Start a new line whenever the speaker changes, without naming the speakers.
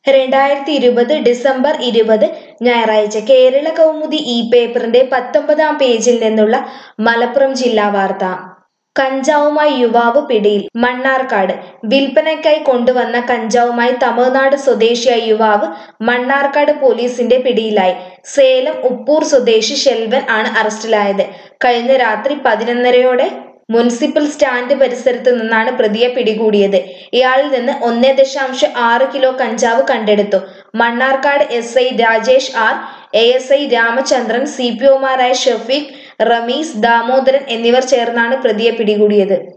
രണ്ടായിരത്തി ഇരുപത് ഡിസംബർ ഇരുപത് ഞായറാഴ്ച കേരള കൗമുദി ഈ പേപ്പറിന്റെ പത്തൊമ്പതാം പേജിൽ നിന്നുള്ള മലപ്പുറം ജില്ലാ വാർത്ത കഞ്ചാവുമായി യുവാവ് പിടിയിൽ മണ്ണാർക്കാട് വിൽപ്പനയ്ക്കായി കൊണ്ടുവന്ന കഞ്ചാവുമായി തമിഴ്നാട് സ്വദേശിയായ യുവാവ് മണ്ണാർക്കാട് പോലീസിന്റെ പിടിയിലായി സേലം ഉപ്പൂർ സ്വദേശി ഷെൽവൻ ആണ് അറസ്റ്റിലായത് കഴിഞ്ഞ രാത്രി പതിനൊന്നരയോടെ മുനിസിപ്പൽ സ്റ്റാൻഡ് പരിസരത്ത് നിന്നാണ് പ്രതിയെ പിടികൂടിയത് ഇയാളിൽ നിന്ന് ഒന്നേ ദശാംശം ആറ് കിലോ കഞ്ചാവ് കണ്ടെടുത്തു Mannarkkad S I Rajesh R A S I Ramachandran C P ഒമാരായ ഷഫീഖ് റമീസ് ദാമോദരൻ എന്നിവർ ചേർന്നാണ് പ്രതിയെ പിടികൂടിയത്